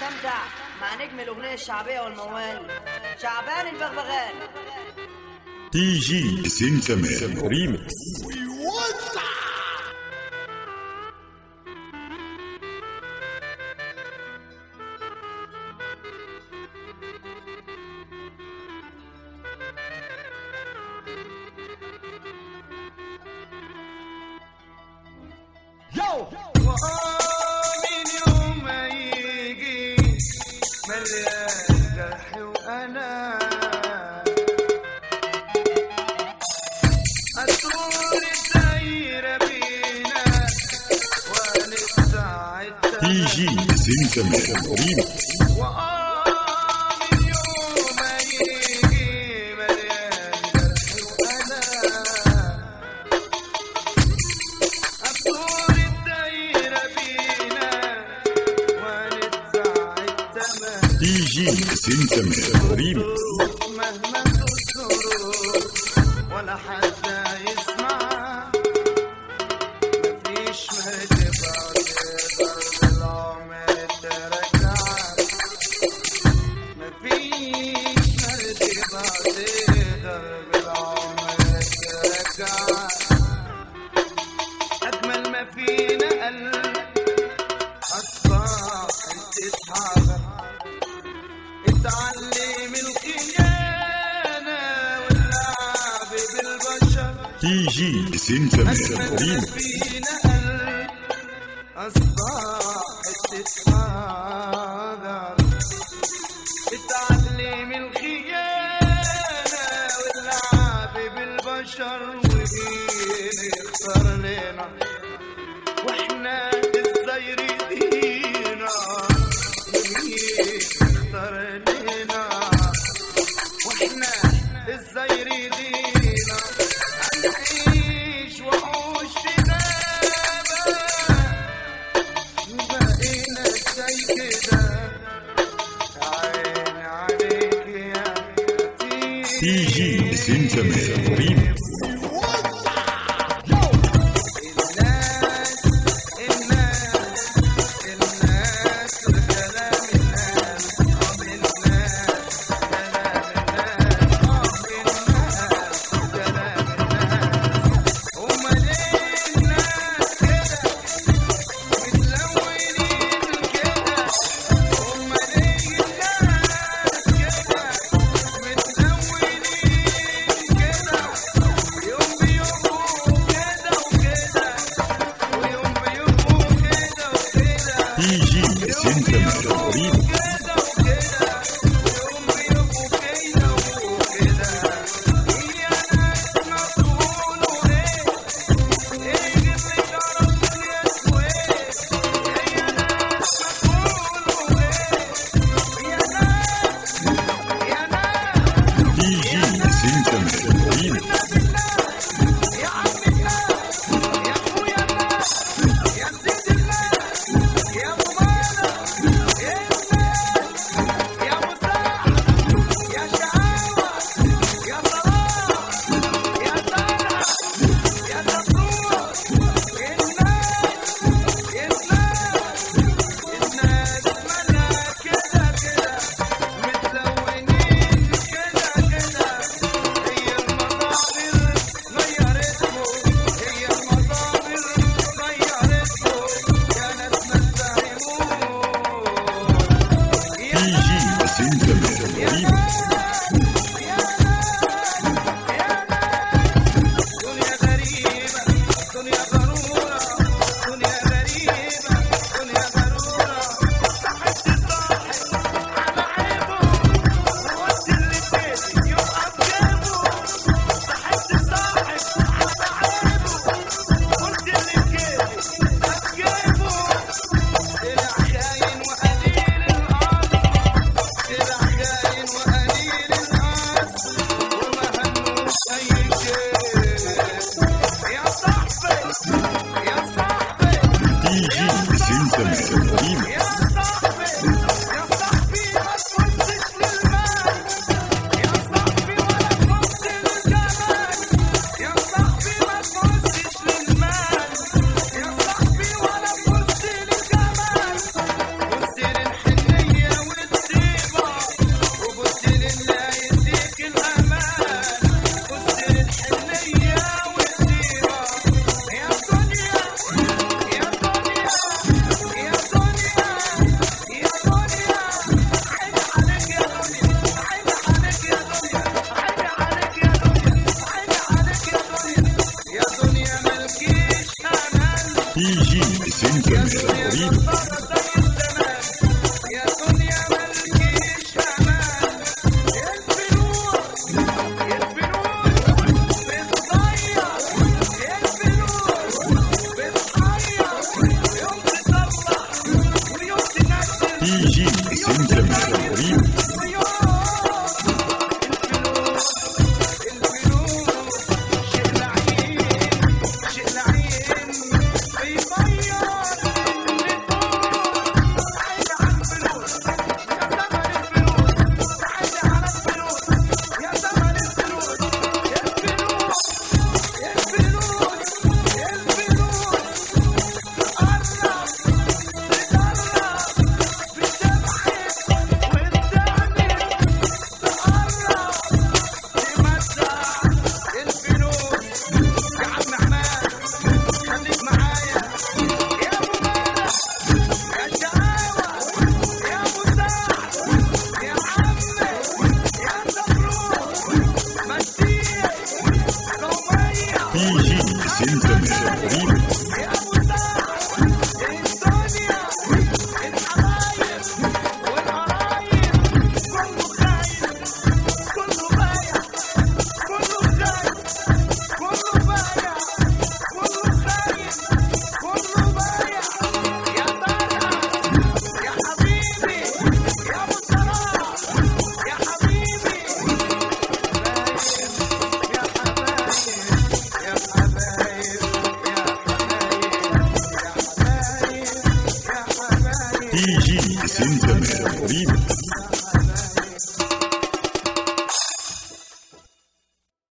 نستمتع مع نجم الأغنية الشعبية والموال شعبان البغبغان تي جي سنتمان ريمكس ومن يوم ما يجي مليان جرح وانا الطول الدايرة بينا ونسعد تي جي سنتمان ريمكس ومن يوم ما يجي مليان جرح وانا الطول الدايرة بينا ونتساعد تمام تي جي سنتمان ريمكس مهما تصرف ولا حد يسمع مفيش مرد بعد ضرب العمر ترجع مفيش مرد بعد ضرب العمر ترجع أجمل ما فينا قلب أصبح تتحرك اتعلم الخيانة واللعب بالبشر تي جي سنتمان ريمكس فينا قلب أصبحت تتحرك اتعلم الخيانة واللعب بالبشر ومين يختار لنا واحنا ازاي رضينا ومين يختار لنا واحنا ازاي رضينا هنعيش وحوش في غابة وبقينا ازاي كده عيني عليك يا تي تيجي جي سنتمان ريمكس الناس الناس الناس كلام الناس طب الناس كلام الناس طب الناس كلام الناس هما ليه الناس كده متلونين كده هما ليه الناس كده متلونين كده يوم بيوموا كده وكده ويوم بيوموا كده وكده تي جي سنتمان ريمكس كده وكده يوم بيوموا كده وكده هي ناس ما تقولوا ايه ايه اللي جرى يا سويد هي ناس ما تقولوا ايه يا ناس يا ناس تي جي سنتمان ريمكس يا عم الناس يا اخويا الناس يا سيد الناس يا ابو مالك يا الناس دي جي سنتمر ريمكس دي جي سنتمر ريمكس دي جي سنتمر ريمكس